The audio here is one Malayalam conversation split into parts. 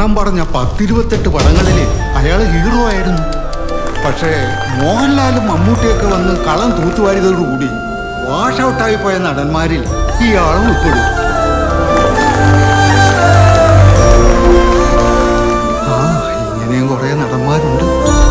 എണ്ണം പറഞ്ഞ പത്തിരുപത്തെട്ട് പടങ്ങളിൽ അയാൾ ഹീറോ ആയിരുന്നു പക്ഷേ മോഹൻലാലും മമ്മൂട്ടിയൊക്കെ വന്ന് കളം തൂത്തുവാരിയതോടുകൂടി വാഷ് ഔട്ടായി പോയ നടന്മാരിൽ ഇയാളും ഉൾപ്പെടും ആ ഇങ്ങനെയും കുറെ നടന്മാരുണ്ട്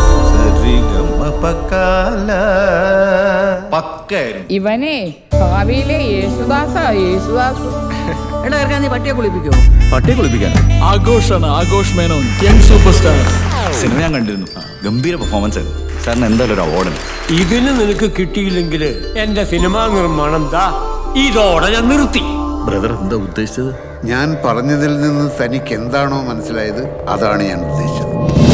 പക്കായിരുന്നു ഇവനെ ഭാവിയിലെ യേശുദാസ യേശുദാസ് എടാ ഇറക്കാൻ നീ പട്ടിയെ കുളിപ്പിക്കോ പട്ടിയെ കുളിപ്പിക്കാൻ ആഘോഷാണ് Aghosh Menon young superstar സിനിമ ഞാൻ കണ്ടിരുന്നു ഗംഭീര പെർഫോമൻസ് ആയിരുന്നു സാറിന് എന്തായാലും ഒരു അവാർഡ് ഇതിന് നിനക്ക് കിട്ടിയില്ലെങ്കിൽ എന്റെ സിനിമാ നിർമ്മാണം ദാ ഇതോടെ ഞാൻ നിർത്തി ബ്രദർ എന്താ ഉദ്ദേശിച്ചത് ഞാൻ പറഞ്ഞതിൽ നിന്ന് തനിക്ക് എന്താണോ മനസ്സിലായത് അതാണ് ഞാൻ ഉദ്ദേശിച്ചത്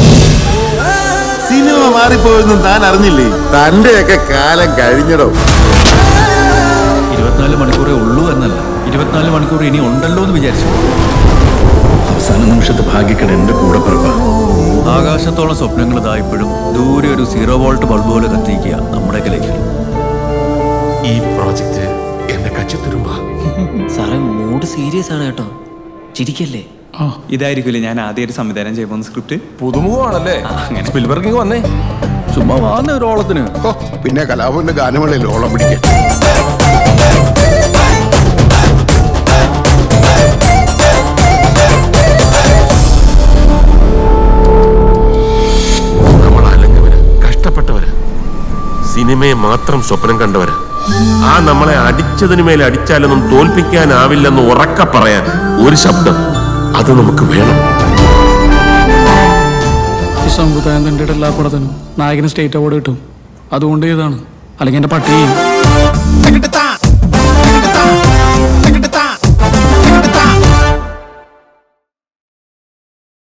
സിനിമ മാറിപ്പോയെന്നും താൻ അറിഞ്ഞില്ലേ തന്റെയൊക്കെ കാലം കഴിഞ്ഞടോ ഇരുപത്തിനാല് മണിക്കൂറേ ഉള്ളൂ എന്നല്ല ഇരുപത്തിനാല് മണിക്കൂർ ഇനി ഉണ്ടല്ലോ എന്ന് വിചാരിച്ചു അവസാന നിമിഷത്തെ ഭാഗ്യക്കട എന്റെ കൂടെ പിറപ്പ ആകാശത്തോളം സ്വപ്നങ്ങൾ ഇതായപ്പോഴും ദൂരെ ഒരു സീറോ വോൾട്ട് ബൾബ് പോലെ കത്തിക്കുക നമ്മുടെയൊക്കെ ലൈഫിൽ ഈ പ്രോജക്റ്റ് എന്റെ കച്ചിത്തുരുമ്പ സാറേ മൂഡ് സീരിയസ് ആണ് കേട്ടോ ചിരിക്കല്ലേ ഇതായിരിക്കില്ലേ ഞാൻ ആദ്യമായിട്ട് സംവിധാനം ചെയ്യുമ്പോൾ സ്ക്രിപ്റ്റ് പുതുമുഖമാണല്ലേ സ്പിൽബർഗ് വന്നേ ചുമ്മാ വാന്ന ഒരു ഓളത്തിന് ഓ, പിന്നെ കലാഭവന്റെ ഗാനമേളയിൽ ഓളം പിടിക്കാൻ നമ്മൾ അലഞ്ഞവര് കഷ്ടപ്പെട്ടവര് സിനിമയെ മാത്രം സ്വപ്നം കണ്ടവര് ആ നമ്മളെ അടിച്ചതിന് മേലെ അടിച്ചാലൊന്നും തോൽപ്പിക്കാനാവില്ലെന്ന് ഉറക്ക പറയാൻ ഒരു ശബ്ദം അത് നമുക്ക് വേണം ഈ സംവിധാനം തന്റെ എല്ലാ പടത്തിനും നായകന് സ്റ്റേറ്റ് അവാർഡ് കിട്ടും അതുകൊണ്ട് ഇതാണ് അല്ലെങ്കിൽ എന്റെ പട്ടി